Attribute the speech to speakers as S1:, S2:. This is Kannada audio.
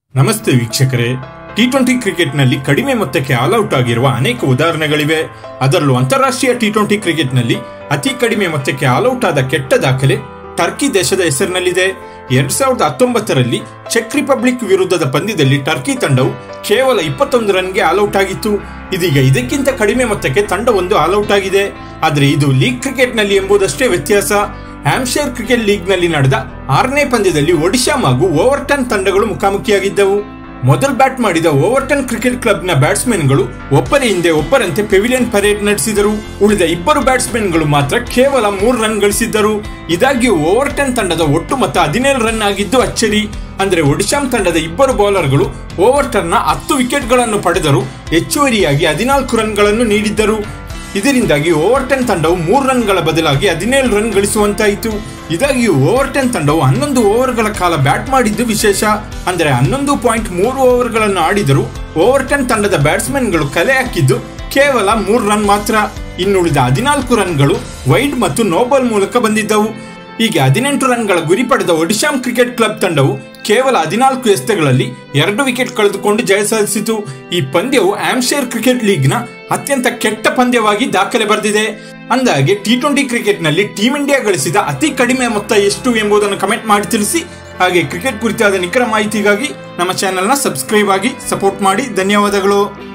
S1: ನಮಸ್ತೆ ವೀಕ್ಷಕರೇ ಟಿ ಟ್ವೆಂಟಿ ಕ್ರಿಕೆಟ್ನಲ್ಲಿ ಕಡಿಮೆ ಮೊತ್ತಕ್ಕೆ ಆಲ್ಔಟ್ ಆಗಿರುವ ಅನೇಕ ಉದಾಹರಣೆಗಳಿವೆ ಅದರಲ್ಲೂ ಅಂತಾರಾಷ್ಟ್ರೀಯ ಟಿ ಟ್ವೆಂಟಿ ಕ್ರಿಕೆಟ್ನಲ್ಲಿ ಅತಿ ಕಡಿಮೆ ಮೊತ್ತಕ್ಕೆ ಆಲ್ಔಟ್ ಆದ ಕೆಟ್ಟ ದಾಖಲೆ ಟರ್ಕಿ ದೇಶದ ಹೆಸರಿನಲ್ಲಿದೆ ಎರಡ್ ಸಾವಿರದ ಹತ್ತೊಂಬತ್ತರಲ್ಲಿ ಚೆಕ್ ರಿಪಬ್ಲಿಕ್ ವಿರುದ್ಧದ ಪಂದ್ಯದಲ್ಲಿ ಟರ್ಕಿ ತಂಡವು ಕೇವಲ ಇಪ್ಪತ್ತೊಂದು ರನ್ಗೆ ಆಲ್ಔಟ್ ಆಗಿತ್ತು ಇದೀಗ ಇದಕ್ಕಿಂತ ಕಡಿಮೆ ಮೊತ್ತಕ್ಕೆ ತಂಡವೊಂದು ಆಲ್ಔಟ್ ಆಗಿದೆ ಆದರೆ ಇದು ಲೀಗ್ ಕ್ರಿಕೆಟ್ನಲ್ಲಿ ಎಂಬುದಷ್ಟೇ ವ್ಯತ್ಯಾಸ ಹ್ಯಾಮ್ಶೈರ್ ಕ್ರಿಕೆಟ್ ಲೀಗ್ನಲ್ಲಿ ನಡೆದ ಆರನೇ ಪಂದ್ಯದಲ್ಲಿ ಒಡಿಶಾ ಹಾಗೂ ಓವರ್ಟನ್ ತಂಡಗಳು ಮುಖಾಮುಖಿಯಾಗಿದ್ದವು ಮೊದಲು ಬ್ಯಾಟ್ ಮಾಡಿದ ಓವರ್ಟನ್ ಕ್ರಿಕೆಟ್ ಕ್ಲಬ್ನ ಬ್ಯಾಟ್ಸ್ಮನ್ಗಳು ಒಬ್ಬರ ಹಿಂದೆ ಒಬ್ಬರಂತೆ ಪೆವಿಲಿಯನ್ ಪರೇಡ್ ನಡೆಸಿದರು ಉಳಿದ ಇಬ್ಬರು ಬ್ಯಾಟ್ಸ್ಮನ್ಗಳು ಮಾತ್ರ ಕೇವಲ ಮೂರು ರನ್ ಗಳಿಸಿದ್ದರು ಇದಾಗಿಯೂ ಓವರ್ಟನ್ ತಂಡದ ಒಟ್ಟು ಮೊತ್ತ ಹದಿನೇಳು ರನ್ ಆಗಿದ್ದು ಅಚ್ಚರಿ ಅಂದ್ರೆ ಒಡಿಶಾಂ ತಂಡದ ಇಬ್ಬರು ಬೌಲರ್ಗಳು ಓವರ್ಟನ್ನ ಹತ್ತು ವಿಕೆಟ್ಗಳನ್ನು ಪಡೆದರು ಹೆಚ್ಚುವರಿಯಾಗಿ ಹದಿನಾಲ್ಕು ರನ್ಗಳನ್ನು ನೀಡಿದ್ದರು ಇದರಿಂದಾಗಿ ಓವರ್ಟನ್ ತಂಡವು ಮೂರು ರನ್ಗಳ ಬದಲಾಗಿ ಹದಿನೇಳು ರನ್ ಗಳಿಸುವಂತಾಯಿತು ಇದಾಗಿಯೂ ಓವರ್ಟನ್ ತಂಡವು ಹನ್ನೊಂದು ಓವರ್ಗಳ ಕಾಲ ಬ್ಯಾಟ್ ಮಾಡಿದ್ದು ವಿಶೇಷ ಅಂದರೆ ಹನ್ನೊಂದು ಪಾಯಿಂಟ್ ಮೂರು ಓವರ್ಗಳನ್ನು ಆಡಿದರೂ ಓವರ್ಟನ್ ತಂಡದ ಬ್ಯಾಟ್ಸ್ಮನ್ಗಳು ಕಲೆ ಹಾಕಿದ್ದು ಕೇವಲ ಮೂರು ರನ್ ಮಾತ್ರ ಇನ್ನುಳಿದ ಹದಿನಾಲ್ಕು ರನ್ಗಳು ವೈಡ್ ಮತ್ತು ನೋಬಲ್ ಮೂಲಕ ಬಂದಿದ್ದವು ಹೀಗೆ ಹದಿನೆಂಟು ರನ್ಗಳ ಗುರಿ ಪಡೆದ ಒಡಿಶಾಂ ಕ್ರಿಕೆಟ್ ಕ್ಲಬ್ ತಂಡವು ಕೇವಲ ಹದಿನಾಲ್ಕು ಎಸೆತಗಳಲ್ಲಿ ಎರಡು ವಿಕೆಟ್ ಕಳೆದುಕೊಂಡು ಜಯ ಸಾಧಿಸಿತು ಈ ಪಂದ್ಯವು ಆಮ್ಶೈರ್ ಕ್ರಿಕೆಟ್ ಲೀಗ್ನ ಅತ್ಯಂತ ಕೆಟ್ಟ ಪಂದ್ಯವಾಗಿ ದಾಖಲೆ ಬರೆದಿದೆ ಅಂದಾಗೆ ಟಿ ಟ್ವೆಂಟಿ ಕ್ರಿಕೆಟ್ನಲ್ಲಿ ಟೀಂ ಇಂಡಿಯಾ ಗಳಿಸಿದ ಅತಿ ಕಡಿಮೆ ಮೊತ್ತ ಎಷ್ಟು ಎಂಬುದನ್ನು ಕಮೆಂಟ್ ಮಾಡಿ ತಿಳಿಸಿ ಹಾಗೆ ಕ್ರಿಕೆಟ್ ಕುರಿತಾದ ನಿಖರ ಮಾಹಿತಿಗಾಗಿ ನಮ್ಮ ಚಾನೆಲ್ನ ಸಬ್ಸ್ಕ್ರೈಬ್ ಆಗಿ ಸಪೋರ್ಟ್ ಮಾಡಿ ಧನ್ಯವಾದಗಳು